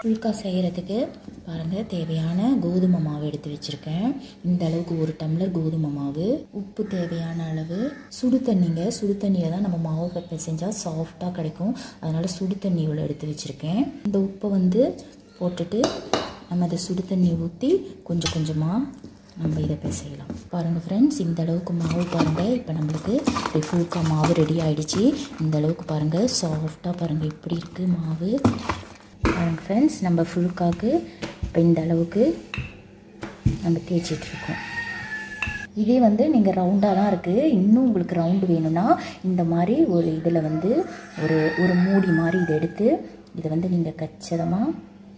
ஃபுல்கா செய்கிறதுக்கு பாருங்கள் தேவையான கோதுமை மாவு எடுத்து வச்சுருக்கேன் இந்த அளவுக்கு ஒரு டம்ளர் கோதுமை மாவு உப்பு தேவையான அளவு சுடு தண்ணிங்க சுடு தண்ணியில் தான் நம்ம மாவு பப்பை செஞ்சால் சாஃப்டாக கிடைக்கும் அதனால் சுடு தண்ணி இவ்வளோ எடுத்து வச்சுருக்கேன் இந்த உப்பை வந்து போட்டுட்டு நம்ம அதை சுடு தண்ணி ஊற்றி கொஞ்சம் கொஞ்சமாக நம்ம இதை பிசையலாம் பாருங்கள் ஃப்ரெண்ட்ஸ் இந்த அளவுக்கு மாவு பாருங்கள் இப்போ நம்மளுக்கு இப்படி ஃபுல்கா மாவு ரெடி ஆகிடுச்சு இந்த அளவுக்கு பாருங்கள் சாஃப்டாக பாருங்கள் இப்படி இருக்குது மாவு பாருங்கள் ஃப்ரெண்ட்ஸ் நம்ம ஃபுல்காக்கு இப்போ இந்த அளவுக்கு நம்ம தேய்ச்சிட்ருக்கோம் இதே வந்து நீங்கள் ரவுண்டாக தான் இருக்குது இன்னும் உங்களுக்கு ரவுண்டு வேணும்னா இந்த மாதிரி ஒரு இதில் வந்து ஒரு ஒரு மூடி மாதிரி இதை எடுத்து இதை வந்து நீங்கள் கச்சிதமாக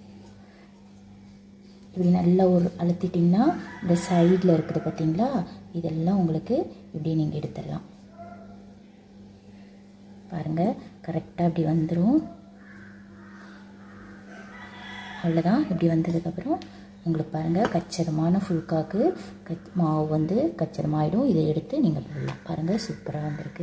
இப்படி நல்லா ஒரு அழுத்திட்டிங்கன்னா இந்த சைடில் இருக்குது பார்த்தீங்களா இதெல்லாம் உங்களுக்கு இப்படி நீங்கள் எடுத்துடலாம் பாருங்கள் கரெக்டாக இப்படி வந்துடும் அவ்வளோதான் இப்படி வந்ததுக்கப்புறம் உங்களுக்கு பாருங்கள் கச்சிதமான ஃபுல்காக்கு கச் மாவு வந்து கச்சிதமாகிடும் இதை எடுத்து நீங்கள் போடலாம் பாருங்கள் சூப்பராக வந்திருக்கு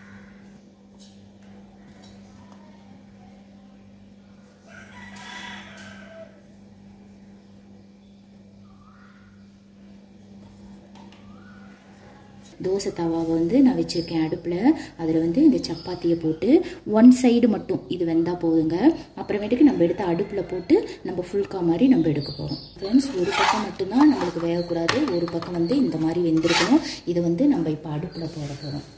தோசை தவாவை வந்து நான் வச்சுருக்கேன் அடுப்பில் அதில் வந்து இந்த சப்பாத்தியை போட்டு ஒன் சைடு மட்டும் இது வெந்தால் போதுங்க அப்புறமேட்டுக்கு நம்ம எடுத்து அடுப்பில் போட்டு நம்ம ஃபுல்கா மாதிரி நம்ம எடுக்க போகிறோம் ஃப்ரெண்ட்ஸ் ஒரு பக்கம் மட்டும்தான் நம்மளுக்கு வேகக்கூடாது ஒரு பக்கம் வந்து இந்த மாதிரி வெந்திருக்கணும் இதை வந்து நம்ம இப்போ அடுப்பில் போட போகிறோம்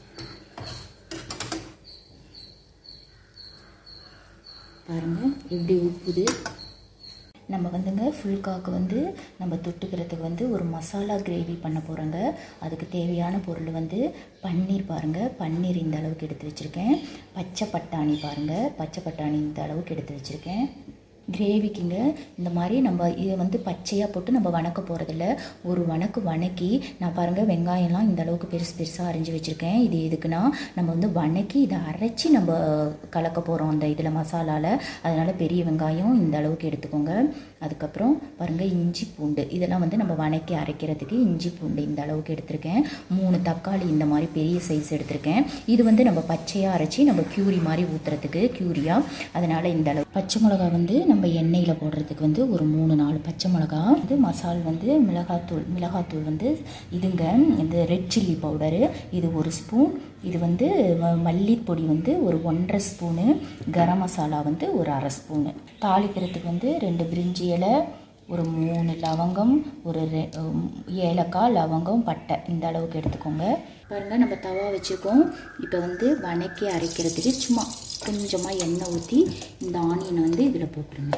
பாருங்கள் எப்படி உப்புது நம்ம வந்துங்க ஃபுல்காக்கு வந்து நம்ம தொட்டுக்கிறதுக்கு வந்து ஒரு மசாலா கிரேவி பண்ண போகிறோங்க அதுக்கு தேவையான பொருள் வந்து பன்னீர் பாருங்கள் பன்னீர் இந்த அளவுக்கு எடுத்து வச்சுருக்கேன் பச்சை பட்டாணி பாருங்கள் பச்சை பட்டாணி இந்த அளவுக்கு எடுத்து வச்சுருக்கேன் கிரேவிக்குங்க இந்த மாதிரி நம்ம இதை வந்து பச்சையாக போட்டு நம்ம வணக்க போகிறதில்ல ஒரு வணக்கு வணக்கி நான் பாருங்கள் வெங்காயம்லாம் இந்த அளவுக்கு பெருசு பெருசாக அரிஞ்சு வச்சுருக்கேன் இது எதுக்குன்னா நம்ம வந்து வணக்கி இதை அரைச்சி நம்ம கலக்க போகிறோம் அந்த இதில் மசாலாவில் அதனால் பெரிய வெங்காயம் இந்த அளவுக்கு எடுத்துக்கோங்க அதுக்கப்புறம் பாருங்கள் இஞ்சி பூண்டு இதெல்லாம் வந்து நம்ம வணக்கி அரைக்கிறதுக்கு இஞ்சி பூண்டு இந்த அளவுக்கு எடுத்திருக்கேன் மூணு தக்காளி இந்த மாதிரி பெரிய சைஸ் எடுத்திருக்கேன் இது வந்து நம்ம பச்சையாக அரைச்சி நம்ம க்யூரி மாதிரி ஊற்றுறதுக்கு க்யூரியாக அதனால் இந்த அளவு பச்சை மிளகா வந்து நம்ம எண்ணெயில் போடுறதுக்கு வந்து ஒரு மூணு நாலு பச்சை மிளகா வந்து மசால் வந்து மிளகாத்தூள் மிளகாத்தூள் வந்து இதுங்க இந்த ரெட் சில்லி பவுடரு இது ஒரு ஸ்பூன் இது வந்து மல்லிப்பொடி வந்து ஒரு ஒன்றரை ஸ்பூனு கரம் மசாலா வந்து ஒரு அரை ஸ்பூனு தாளிக்கிறதுக்கு வந்து ரெண்டு பிரிஞ்சி இலை ஒரு மூணு லவங்கம் ஒரு ரெ ஏலக்காய் லவங்கம் பட்டை இந்த அளவுக்கு எடுத்துக்கோங்க பாருங்கள் நம்ம தவா வச்சுருக்கோம் இப்போ வந்து வணக்கி அரைக்கிறதுக்கு சும்மா கொஞ்சமாக எண்ணெய் ஊற்றி இந்த ஆனியனை வந்து இதில் போட்டுருங்க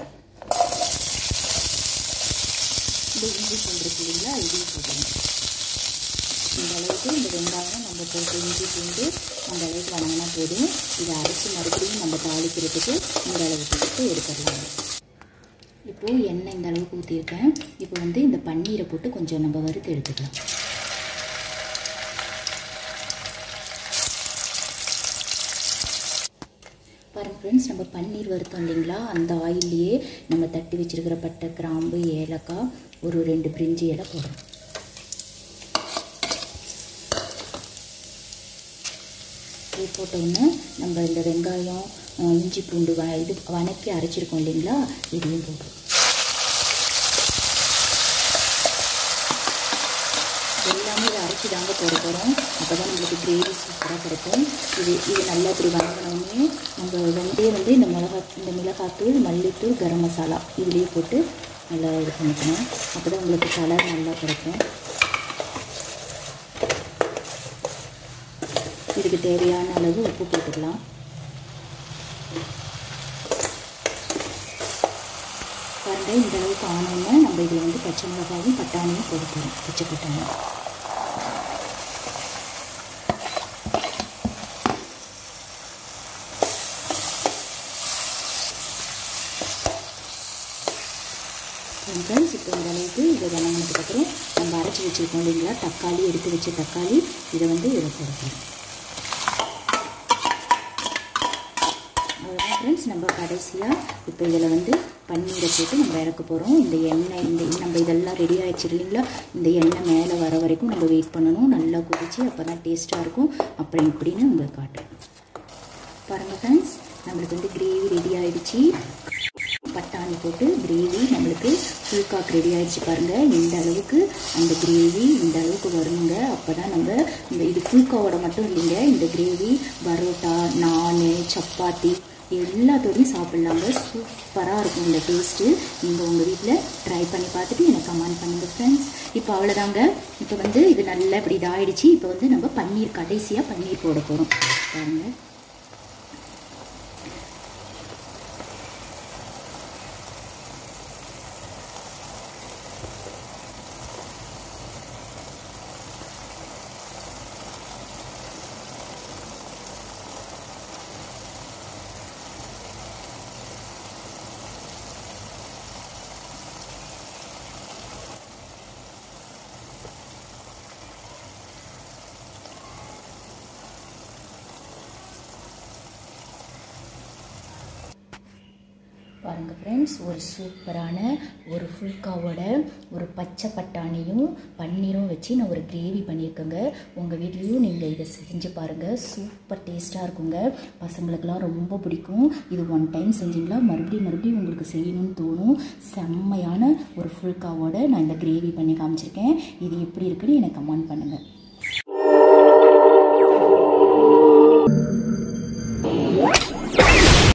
இந்த இஞ்சி பூண்டு இருக்கு இல்லைங்களா இதையும் போட்டுருங்க இந்த அளவுக்கு இந்த வெங்காயம் நம்ம போட்டு இஞ்சி பூண்டு அந்த அளவுக்கு வணங்கினா போதும் இதை அரைச்சி மறுபடியும் நம்ம தாளிக்கிறதுக்கு இந்த அளவுக்கு எடுத்து எடுத்துடலாம் இப்போது எண்ணெய் இந்த அளவுக்கு ஊற்றிருக்கேன் இப்போ வந்து இந்த பன்னீரை போட்டு கொஞ்சம் நம்ம வறுத்து எடுத்துக்கலாம் பாருங்க ஃப்ரெண்ட்ஸ் நம்ம பன்னீர் வறுத்தோம் இல்லைங்களா அந்த ஆயிலையே நம்ம தட்டி வச்சுருக்கிற பட்டை கிராம்பு ஏலக்காய் ஒரு ரெண்டு பிரிஞ்சி இலை போடுறோம் இது போட்டோன்னே நம்ம இந்த வெங்காயம் இஞ்சி பூண்டு வ இது வணக்கி அரைச்சிருக்கோம் இல்லைங்களா இதையும் போடுறோம் எல்லாமே இதை அரைச்சி தாங்க போட போகிறோம் அப்போ தான் நம்மளுக்கு கிரேவி சூப்பராக கிடைக்கும் இது இது நல்லா இப்படி வணங்கினோடனே நம்ம வெந்தே வந்து இந்த மிளகா இந்த மிளகாத்தூள் மல்லித்தூள் கரம் மசாலா இதுலேயே போட்டு நல்லா இது பண்ணிக்கணும் அப்போ தான் உங்களுக்கு கலர் நல்லா கிடைக்கும் இதுக்கு தேவையான அளவு உப்பு போட்டுக்கலாம் பாருங்கள் இந்த அளவுக்கு ஆனோன்னா நம்ம இதில் வந்து பச்சை மிளகாவும் பட்டாணியும் போட்டுக்கணும் பச்சை பட்டாணி ஃப்ரெண்ட்ஸ் இப்போ இந்த அளவுக்கு இதை வணங்கினதுக்கப்புறம் நம்ம அரைச்சி வச்சுருக்கோம் இல்லைங்களா தக்காளி எடுத்து வச்ச தக்காளி இதை வந்து இதில் போடணும் அவ்வளோதான் ஃப்ரெண்ட்ஸ் நம்ம கடைசியாக இப்போ இதில் வந்து பன்னீரை போட்டு நம்ம இறக்க போகிறோம் இந்த எண்ணெய் இந்த நம்ம இதெல்லாம் ரெடி ஆகிடுச்சு இல்லைங்களா இந்த எண்ணெய் மேலே வர வரைக்கும் நம்ம வெயிட் பண்ணணும் நல்லா கொதிச்சு அப்போ தான் டேஸ்ட்டாக இருக்கும் அப்புறம் இப்படின்னு உங்களுக்கு காட்டுறேன் பாருங்கள் ஃப்ரெண்ட்ஸ் நம்மளுக்கு வந்து கிரேவி ரெடி ஆகிடுச்சு பட்டாணி போட்டு கிரேவி நம்மளுக்கு ஃபுல்காக் ரெடி ஆயிடுச்சு பாருங்கள் இந்த அளவுக்கு அந்த கிரேவி இந்த அளவுக்கு வரணுங்க அப்போ தான் நம்ம இந்த இது ஃபுல்காவோட மட்டும் இல்லைங்க இந்த கிரேவி பரோட்டா நான் சப்பாத்தி எல்லாத்தோடையும் சாப்பிட்லாங்க சூப்பராக இருக்கும் இந்த டேஸ்ட்டு நீங்கள் உங்கள் வீட்டில் ட்ரை பண்ணி பார்த்துட்டு எனக்கு கமெண்ட் பண்ணுங்கள் ஃப்ரெண்ட்ஸ் இப்போ அவ்வளோதாங்க இப்போ வந்து இது நல்லா இப்படி இதாகிடுச்சு இப்போ வந்து நம்ம பன்னீர் கடைசியாக பன்னீர் போட போகிறோம் பாருங்கள் பாருங்கள் ஃப்ரெண்ட்ஸ் ஒரு சூப்பரான ஒரு ஃபுல்காவோட ஒரு பச்சை பட்டாணியும் பன்னீரும் வச்சு நான் ஒரு கிரேவி பண்ணியிருக்கேங்க உங்கள் வீட்லேயும் நீங்கள் இதை செஞ்சு பாருங்கள் சூப்பர் டேஸ்ட்டாக இருக்குங்க பசங்களுக்கெல்லாம் ரொம்ப பிடிக்கும் இது ஒன் டைம் செஞ்சிங்களா மறுபடியும் மறுபடியும் உங்களுக்கு செய்யணும்னு தோணும் செம்மையான ஒரு ஃபுல்காவோட நான் இந்த கிரேவி பண்ணி காமிச்சிருக்கேன் இது எப்படி இருக்குன்னு எனக்கு கமெண்ட் பண்ணுங்கள்